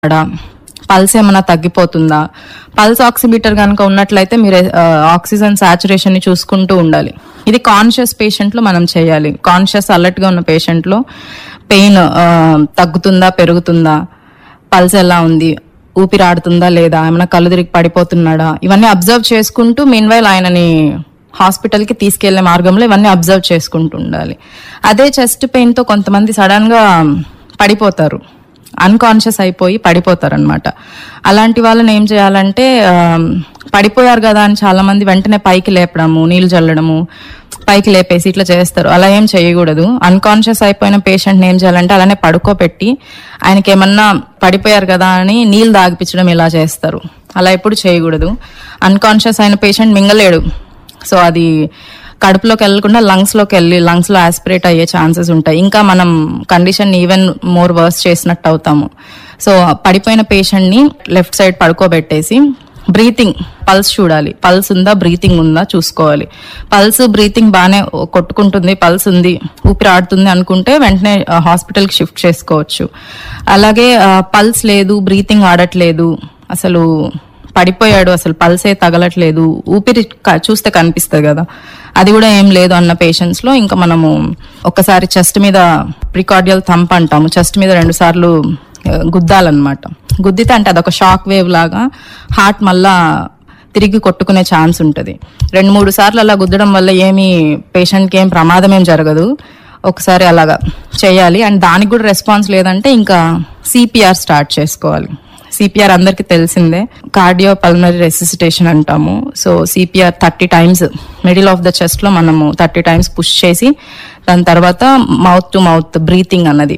ఉన్నాడా పల్స్ ఏమైనా తగ్గిపోతుందా pulse oximeter కనుక ఉన్నట్లయితే మీరు ఆ, ఆక్సిజన్ సాచురేషన్ ని చూసుకుంటూ ఉండాలి ఇది కాన్షియస్ పేషెంట్ లో మనం చేయాలి కాన్షియస్ అలర్ట్ గా ఉన్న పేషెంట్ లో పెయిన్ తగ్గుతుందా పెరుగుతుందా పల్స్ ఎలా ఉంది ఊపిరి ఆడుతుందా లేదా ఏమైనా కళ్ళు తిరిగి పడిపోతున్నాడా ఇవన్నీ అబ్జర్వ్ చేసుకుంటూ మీన్ వైల్ ఆయనని హాస్పిటల్ కి తీసుకెళ్లే మార్గంలో ఇవన్నీ అబ్జర్వ్ చేసుకుంటూ ఉండాలి అదే చెస్ట్ పెయిన్ తో కొంతమంది సడన్ గా పడిపోతారు అన్కాన్షియస్ అయిపోయి పడిపోతారు అనమాట అలాంటి వాళ్ళని ఏం చేయాలంటే ఆ, పడిపోయారు కదా అని చాలా మంది వెంటనే పైకి లేపడము నీళ్లు చల్లడము పైకి లేపేసి ఇట్లా చేస్తారు అలా ఏం చేయకూడదు అన్కాన్షియస్ అయిపోయిన పేషెంట్ ఏం చేయాలంటే అలానే పడుకోబెట్టి ఆయనకి ఏమన్నా పడిపోయారు కదా అని నీళ్ళు దాగిపించడం ఇలా చేస్తారు అలా ఎప్పుడు చేయకూడదు అన్కాన్షియస్ అయిన పేషెంట్ మింగలేడు సో అది కడుపులోకి వెళ్లకుండా లంగ్స్ లోకి వెళ్ళి లంగ్స్ లో ఆస్పిరేట్ అయ్యే ఛాన్సెస్ ఉంటాయి ఇంకా మనం కండిషన్ ఈవెన్ మోర్ వర్స్ చేసినట్టు అవుతాము సో పడిపోయిన పేషెంట్ ని లెఫ్ట్ సైడ్ పడుకోబెట్టేసి బ్రీతింగ్ పల్స్ చూడాలి పల్స్ ఉందా బ్రీతింగ్ ఉందా చూసుకోవాలి పల్స్ బ్రీతింగ్ బాగానే కొట్టుకుంటుంది పల్స్ ఉంది ఊపిరి ఆడుతుంది అనుకుంటే వెంటనే హాస్పిటల్ కి షిఫ్ట్ చేసుకోవచ్చు అలాగే పల్స్ లేదు బ్రీతింగ్ ఆడట్లేదు అసలు పడిపోయాడు అసలు పల్సే తగలట్లేదు ఊపిరి క- చూస్తే కనిపిస్తుంది కదా అది కూడా ఏం లేదు అన్న పేషెంట్స్ లో ఇంకా మనము ఒక్కసారి చెస్ట్ మీద ప్రికార్డియల్ థంప్ అంటాము చెస్ట్ మీద రెండు సార్లు ఆ, గుద్దాలన్నమాట గుద్దితే అంటే అదొక షాక్ వేవ్ లాగా హార్ట్ మళ్ళా తిరిగి కొట్టుకునే ఛాన్స్ ఉంటుంది రెండు మూడు సార్లు అలా గుద్దడం వల్ల ఏమి పేషెంట్కి ఏం ప్రమాదం ఏం జరగదు ఒకసారి అలాగా చేయాలి అండ్ దానికి కూడా రెస్పాన్స్ లేదంటే ఇంకా సిపిఆర్ స్టార్ట్ చేసుకోవాలి సిపిఆర్ అందరికి తెలిసిందే కార్డియో పల్మరీ రెసిసిటేషన్ అంటాము so CPR thirty times middle of the chest లో మనము థర్టీ టైమ్స్ పుష్ చేసి దాని తర్వాత మౌత్ టు మౌత్ బ్రీతింగ్ అన్నది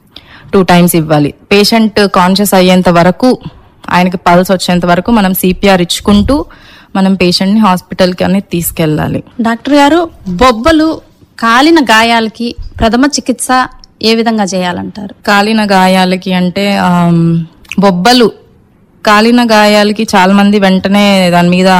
టూ టైమ్స్ ఇవ్వాలి పేషెంట్ కాన్షియస్ అయ్యేంత వరకు ఆయనకి పల్స్ వచ్చేంత వరకు మనం సిపిఆర్ ఇచ్చుకుంటూ మనం పేషెంట్ ని హాస్పిటల్ కి అనేది తీసుకెళ్ళాలి డాక్టర్ గారు బొబ్బలు కాలిన గాయాలకి ప్రథమ చికిత్స ఏ విధంగా చేయాలంటారు కాలిన గాయాలకి అంటే ఆమ్, బొబ్బలు కాలిన గాయాలకి చాలా మంది వెంటనే దాని మీద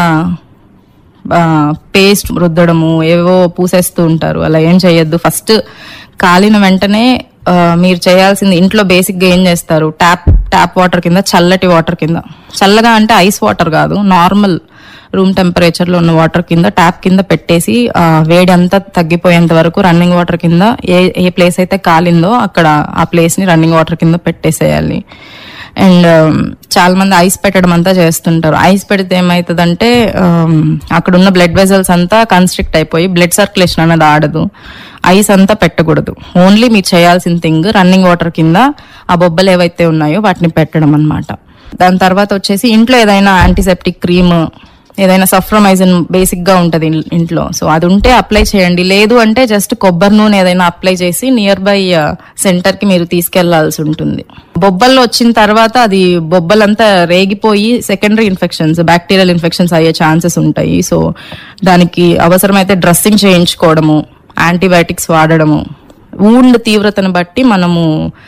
పేస్ట్ రుద్దడము ఏవో పూసేస్తూ ఉంటారు అలా ఏం చేయొద్దు ఫస్ట్ కాలిన వెంటనే ఆ, మీరు చేయాల్సింది ఇంట్లో బేసిక్ గా ఏం చేస్తారు ట్యాప్ ట్యాప్ వాటర్ కింద చల్లటి వాటర్ కింద చల్లగా అంటే ఐస్ వాటర్ కాదు నార్మల్ రూమ్ టెంపరేచర్ లో ఉన్న వాటర్ కింద ట్యాప్ కింద పెట్టేసి ఆ, వేడి అంతా తగ్గిపోయేంత వరకు రన్నింగ్ వాటర్ కింద ఏ ఏ ప్లేస్ అయితే కాలిందో అక్కడ ఆ ప్లేస్ ని రన్నింగ్ వాటర్ కింద పెట్టేసేయాలి అండ్ చాలా మంది ఐస్ పెట్టడం అంతా చేస్తుంటారు ఐస్ పెడితే ఏమవుతుందంటే um, అక్కడ ఉన్న బ్లడ్ వెజల్స్ అంతా కన్స్ట్రిక్ట్ అయిపోయి బ్లడ్ సర్క్యులేషన్ అనేది ఆడదు ఐస్ అంతా పెట్టకూడదు ఓన్లీ మీరు చేయాల్సిన థింగ్ రన్నింగ్ వాటర్ కింద ఆ బొబ్బలు ఏవైతే ఉన్నాయో వాటిని పెట్టడం అన్నమాట దాని తర్వాత వచ్చేసి ఇంట్లో ఏదైనా యాంటీసెప్టిక్ క్రీమ్ ఏదైనా సఫ్రమైజన్ బేసిక్ గా ఉంటది ఇన్- ఇంట్లో సో అది ఉంటే అప్లై చేయండి లేదు అంటే జస్ట్ కొబ్బరి నూనె ఏదైనా అప్లై చేసి నియర్ బై సెంటర్ కి మీరు తీసుకెళ్లాల్సి ఉంటుంది బొబ్బల్లో వచ్చిన తర్వాత అది బొబ్బలంతా రేగిపోయి సెకండరీ ఇన్ఫెక్షన్స్ బ్యాక్టీరియల్ ఇన్ఫెక్షన్స్ అయ్యే ఛాన్సెస్ ఉంటాయి సో దానికి అవసరమైతే డ్రెస్సింగ్ చేయించుకోవడము యాంటీబయాటిక్స్ వాడడము ఊండ్ తీవ్రతను బట్టి మనము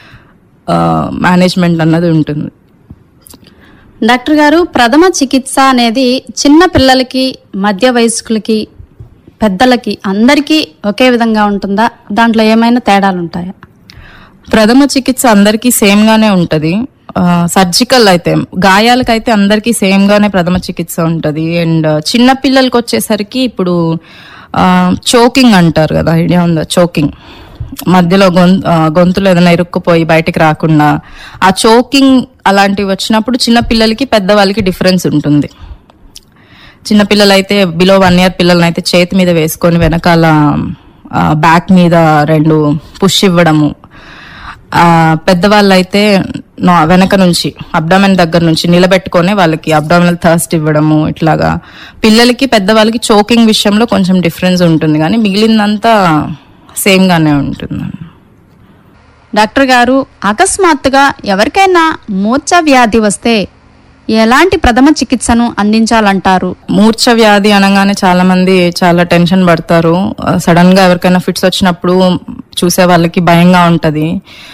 మేనేజ్మెంట్ అన్నది ఉంటుంది డాక్టర్ గారు ప్రథమ చికిత్స అనేది చిన్న పిల్లలకి మధ్య వయస్కులకి పెద్దలకి అందరికీ ఒకే విధంగా ఉంటుందా దాంట్లో ఏమైనా తేడాలు ఉంటాయా ప్రథమ చికిత్స అందరికీ సేమ్ గానే ఉంటది సర్జికల్ అయితే గాయాలకైతే అందరికీ సేమ్ గానే ప్రథమ చికిత్స ఉంటది అండ్ చిన్న పిల్లలకి వచ్చేసరికి ఇప్పుడు చోకింగ్ అంటారు కదా ఐడియా ఉందా చోకింగ్ మధ్యలో గొంతు ఆ, గొంతులో ఏదైనా ఇరుక్కుపోయి బయటికి రాకుండా ఆ చోకింగ్ అలాంటివి వచ్చినప్పుడు చిన్న పిల్లలకి పెద్దవాళ్ళకి డిఫరెన్స్ ఉంటుంది చిన్నపిల్లలు అయితే బిలో వన్ ఇయర్ పిల్లల్ని అయితే చేతి మీద వేసుకొని వెనకాల బ్యాక్ మీద రెండు పుష్ ఇవ్వడము ఆ, పెద్దవాళ్ళు అయితే నా- వెనక నుంచి అబ్డామెన్ దగ్గర నుంచి నిలబెట్టుకొని వాళ్ళకి అబ్డామినల్ థర్స్ట్ ఇవ్వడము ఇట్లాగా పిల్లలకి పెద్దవాళ్ళకి చోకింగ్ విషయంలో కొంచెం డిఫరెన్స్ ఉంటుంది కానీ మిగిలిందంతా సేమ్ గానే ఉంటుంది డాక్టర్ గారు అకస్మాత్తుగా ఎవరికైనా మూర్ఛ వ్యాధి వస్తే ఎలాంటి ప్రథమ చికిత్సను అందించాలంటారు మూర్ఛ వ్యాధి అనగానే చాలా మంది చాలా టెన్షన్ పడతారు సడన్ గా ఎవరికైనా ఫిట్స్ వచ్చినప్పుడు చూసే వాళ్ళకి భయంగా ఉంటది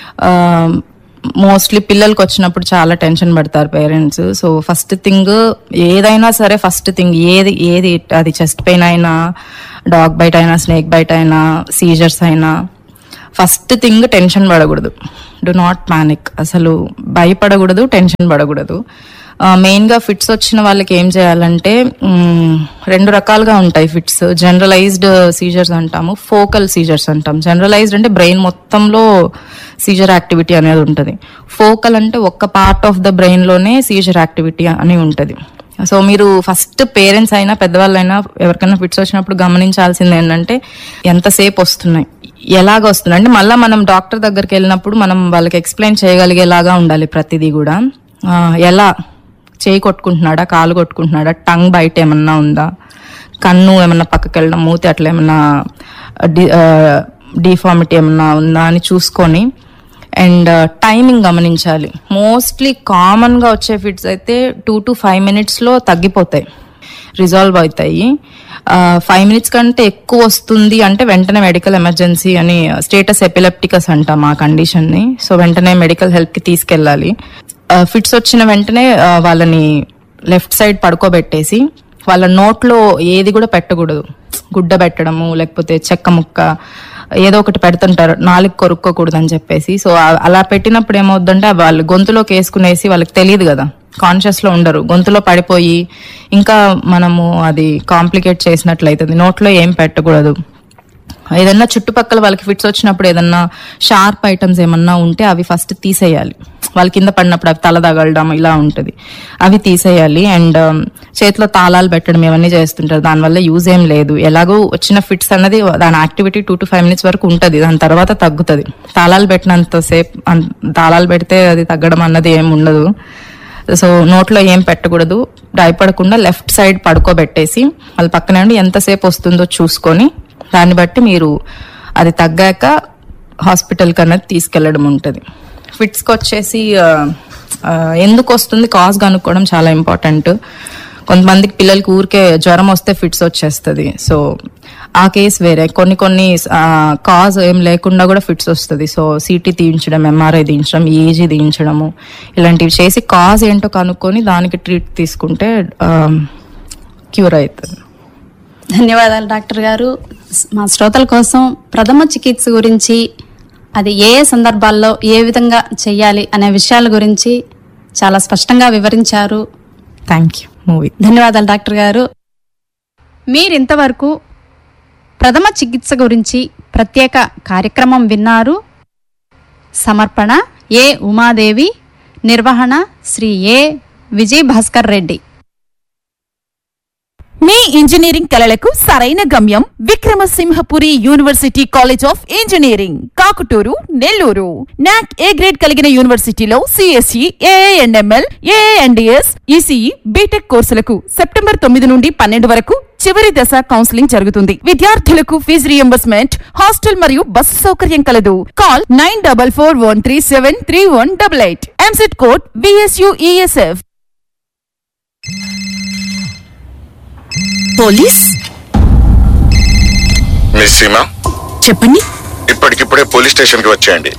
మోస్ట్లీ పిల్లలకి వచ్చినప్పుడు చాలా టెన్షన్ పడతారు పేరెంట్స్ సో ఫస్ట్ థింగ్ ఏదైనా సరే ఫస్ట్ థింగ్ ఏది ఏది అది చెస్ట్ పెయిన్ అయినా డాగ్ బైట్ అయినా స్నేక్ బైట్ అయినా సీజర్స్ అయినా ఫస్ట్ థింగ్ టెన్షన్ పడకూడదు డు నాట్ పానిక్ అసలు భయపడకూడదు టెన్షన్ పడకూడదు మెయిన్ గా ఫిట్స్ వచ్చిన వాళ్ళకి ఏం చేయాలంటే మ్, రెండు రకాలుగా ఉంటాయి ఫిట్స్ జనరలైజ్డ్ సీజర్స్ అంటాము ఫోకల్ సీజర్స్ అంటాం జనరలైజ్డ్ అంటే బ్రెయిన్ మొత్తంలో సీజర్ యాక్టివిటీ అనేది ఉంటుంది ఫోకల్ అంటే ఒక్క పార్ట్ ఆఫ్ ద బ్రెయిన్ లోనే సీజర్ యాక్టివిటీ అని ఉంటుంది సో మీరు ఫస్ట్ పేరెంట్స్ అయినా పెద్దవాళ్ళైనా ఎవరికైనా ఫిట్స్ వచ్చినప్పుడు గమనించాల్సింది ఏంటంటే ఎంతసేపు వస్తున్నాయి ఎలాగ వస్తున్నాయి అంటే మళ్ళీ మనం డాక్టర్ దగ్గరికి వెళ్ళినప్పుడు మనం వాళ్ళకి ఎక్స్ప్లెయిన్ చేయగలిగేలాగా ఉండాలి ప్రతిదీ కూడా ఆ, ఎలా చేయి కొట్టుకుంటున్నాడా కాలు కొట్టుకుంటున్నాడా టంగ్ బయట ఏమన్నా ఉందా కన్ను ఏమన్నా పక్కకి వెళ్ళడం మూతి అట్లా ఏమన్నా డిఫార్మిటీ ఏమన్నా ఉందా అని చూసుకొని అండ్ టైమింగ్ గమనించాలి మోస్ట్లీ కామన్గా వచ్చే ఫిట్స్ అయితే టూ టు ఫైవ్ మినిట్స్లో తగ్గిపోతాయి రిజాల్వ్ అవుతాయి ఫైవ్ మినిట్స్ కంటే ఎక్కువ వస్తుంది అంటే వెంటనే మెడికల్ ఎమర్జెన్సీ అని స్టేటస్ ఎపిలెప్టికస్ అంటాం ఆ కండిషన్ని సో వెంటనే మెడికల్ హెల్ప్కి తీసుకెళ్ళాలి ఫిట్స్ వచ్చిన వెంటనే ఆ, వాళ్ళని లెఫ్ట్ సైడ్ పడుకోబెట్టేసి వాళ్ళ నోట్లో ఏది కూడా పెట్టకూడదు గుడ్డ పెట్టడము లేకపోతే చెక్క ముక్క ఏదో ఒకటి పెడుతుంటారు నాలుగు కొరుక్కోకూడదు అని చెప్పేసి సో ఆ- అలా పెట్టినప్పుడు ఏమవుద్దంటే వాళ్ళు గొంతులోకి వేసుకునేసి వాళ్ళకి తెలియదు కదా కాన్షియస్ లో ఉండరు గొంతులో పడిపోయి ఇంకా మనము అది కాంప్లికేట్ చేసినట్లయితుంది నోట్లో ఏం పెట్టకూడదు ఏదన్నా చుట్టుపక్కల వాళ్ళకి ఫిట్స్ వచ్చినప్పుడు ఏదన్నా షార్ప్ ఐటమ్స్ ఏమన్నా ఉంటే అవి ఫస్ట్ తీసేయాలి వాళ్ళ కింద పడినప్పుడు అవి తల తగలడం ఇలా ఉంటుంది అవి తీసేయాలి అండ్ చేతిలో తాళాలు పెట్టడం ఇవన్నీ చేస్తుంటారు దానివల్ల యూజ్ ఏం లేదు ఎలాగో వచ్చిన ఫిట్స్ అన్నది దాని activity two to five minutes వరకు ఉంటుంది దాని తర్వాత తగ్గుతుంది తాళాలు పెట్టినంత సేపు అన్- తాళాలు పెడితే అది తగ్గడం అన్నది ఏం ఉండదు సో నోట్లో ఏం పెట్టకూడదు భయపడకుండా లెఫ్ట్ సైడ్ పడుకోబెట్టేసి వాళ్ళ పక్కన ఉండి ఎంతసేపు వస్తుందో చూసుకొని దాన్ని బట్టి మీరు అది తగ్గాక హాస్పిటల్కి అన్నది తీసుకెళ్ళడం ఉంటుంది ఫిట్స్కి వచ్చేసి ఆ, ఆ, ఎందుకు వస్తుంది కాజ్ కనుక్కోవడం చాలా ఇంపార్టెంట్ కొంతమందికి పిల్లలకి ఊరికే జ్వరం వస్తే ఫిట్స్ వచ్చేస్తుంది సో ఆ కేసు వేరే కొన్ని కొన్ని కాజ్ ఏం లేకుండా కూడా ఫిట్స్ వస్తుంది సో సిటీ తీయించడం ఎంఆర్ఐ తీయించడం ఈజీ తీయించడము ఇలాంటివి చేసి కాజ్ ఏంటో కనుక్కొని దానికి ట్రీట్ తీసుకుంటే క్యూర్ అవుతుంది ధన్యవాదాలు డాక్టర్ గారు మా శ్రోతల కోసం ప్రథమ చికిత్స గురించి అది ఏ ఏ సందర్భాల్లో ఏ విధంగా చెయ్యాలి అనే విషయాల గురించి చాలా స్పష్టంగా వివరించారు థ్యాంక్ యూ మూవీ ధన్యవాదాలు డాక్టర్ గారు మీరింతవరకు ప్రథమ చికిత్స గురించి ప్రత్యేక కార్యక్రమం విన్నారు సమర్పణ ఏ ఉమాదేవి నిర్వహణ శ్రీ ఏ విజయ్ భాస్కర్ రెడ్డి మీ ఇంజనీరింగ్ కలలకు సరైన గమ్యం Vikramasimhapuri University College of Engineering Kakuturu Nellore NAAC A grade కలిగిన యూనివర్సిటీలో CSE AIML AIDS ECE BTech కోర్సులకు సెప్టెంబర్ తొమ్మిది నుండి పన్నెండు వరకు చివరి దశ కౌన్సిలింగ్ జరుగుతుంది విద్యార్థులకు ఫీజు రియంబర్స్మెంట్ హాస్టల్ మరియు బస్సు సౌకర్యం కలదు call nine double four one three seven three one double eight EAMCET code VSUESF police miss Seema చెప్పండి ఇప్పటికిప్పుడే పోలీస్ స్టేషన్ కి వచ్చేయండి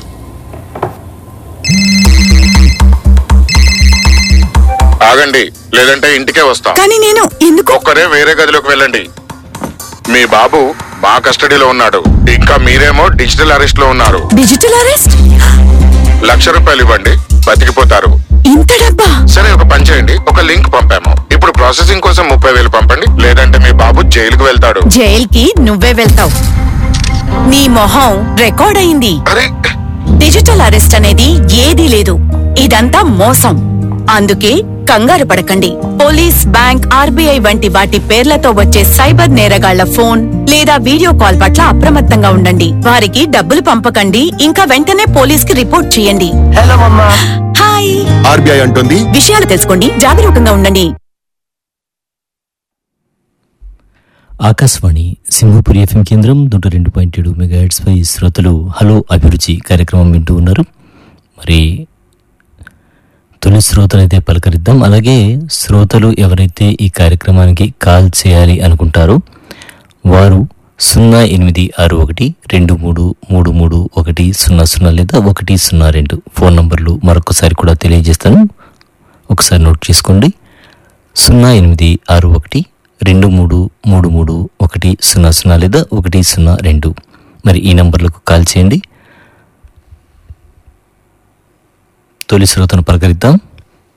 ఆగండి లేదంటే ఇంటికే వస్తాం కానీ నేను ఎందుకు ఒక్కరే వేరే గదిలోకి వెళ్ళండి మీ బాబు మా కస్టడీలో ఉన్నాడు ఇంకా మీరేమో డిజిటల్ అరెస్ట్ లో ఉన్నారు డిజిటల్ అరెస్ట్ లక్ష రూపాయలు ఇవ్వండి బతికిపోతారు ఇంత డబ్బా సరే ఒక పని చేయండి ఒక లింక్ పంపాము ఇప్పుడు ప్రాసెసింగ్ కోసం ముప్పై వేలు పంపండి లేదంటే మీ బాబు జైలుకు వెళ్తాడు జైల్కి నువ్వే వెళ్తావు నీ మొహం రికార్డ్ అయింది అరే డిజిటల్ అరెస్ట్ అనేది ఏదీ లేదు ఇదంతా మోసం అందుకే కంగారు పడకండి పోలీస్ బ్యాంక్ ఆర్బీఐ వంటి వాటి పేర్లతో వచ్చే సైబర్ నేరగాళ్ల ఫోన్ లేదా వీడియో కాల్ పట్ల అప్రమత్తంగా ఉండండి వారికి డబ్బులు పంపకండి ఇంకా వెంటనే పోలీస్ కి రిపోర్ట్ చేయండి హలో మమ్మా హాయ్ ఆర్బీఐ అంటుంది విషయాలు తెలుసుకోండి జాగరూకంగా ఉండండి ఆకాశవాణి సింహపురి ఎఫ్ఎం కేంద్రం నూట రెండు పాయింట్ ఏడు మెగాహెడ్స్ పై శ్రోతలు హలో అభిరుచి కార్యక్రమం వింటూ ఉన్నారు మరి తొలి శ్రోతలైతే పలకరిద్దాం అలాగే శ్రోతలు ఎవరైతే ఈ కార్యక్రమానికి కాల్ చేయాలి అనుకుంటారో వారు సున్నా ఎనిమిది ఆరు ఒకటి రెండు మూడు మూడు మూడు ఒకటి సున్నా సున్నా లేదా ఒకటి సున్నా రెండు ఫోన్ నంబర్లు మరొకసారి కూడా తెలియజేస్తాను ఒకసారి నోట్ చేసుకోండి సున్నా ఎనిమిది ఆరు ఒకటి రెండు మూడు మూడు మూడు ఒకటి సున్నా సున్నా లేదా ఒకటి సున్నా రెండు మరి ఈ నంబర్లకు కాల్ చేయండి తొలి శ్రోతను పలకరిద్దాం